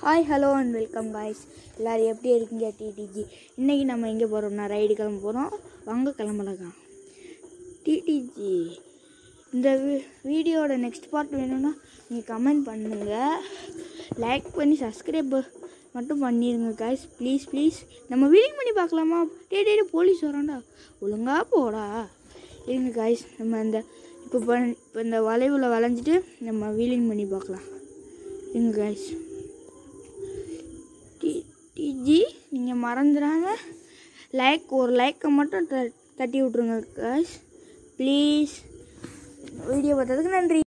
hi hello and welcome guys எல்லோரும் எப்படி இருக்கீங்க டிடிஜி இன்றைக்கி நம்ம எங்கே போகிறோம்னா ரைடு கிளம்ப போகிறோம் வாங்க கிளம்பலாம் டிடிஜி இந்த வீ- வீடியோட நெக்ஸ்ட் பார்ட் வேணும்னா நீங்கள் கமெண்ட் பண்ணுங்கள் லைக் பண்ணி சப்ஸ்கிரைப் மட்டும் பண்ணிடுங்க காய்ஸ் ப்ளீஸ் ப்ளீஸ் நம்ம வீலிங் பண்ணி பார்க்கலாமா டே டே டே, போலீஸ் வரான்டா ஒழுங்கா போடா இருங்க காய்ஸ் நம்ம இந்த இப்போ பண் இப்போ இந்த வளைவில் வளைஞ்சிட்டு நம்ம வீலிங் பண்ணி பார்க்கலாம் இருங்க காய்ஸ் டி டிஜி நீங்கள் மறந்துடாம லைக் ஒரு லைக்கை மட்டும் த தட்டி விட்ருங்க காய்ஸ் ப்ளீஸ் வீடியோ பார்த்ததுக்கு நன்றி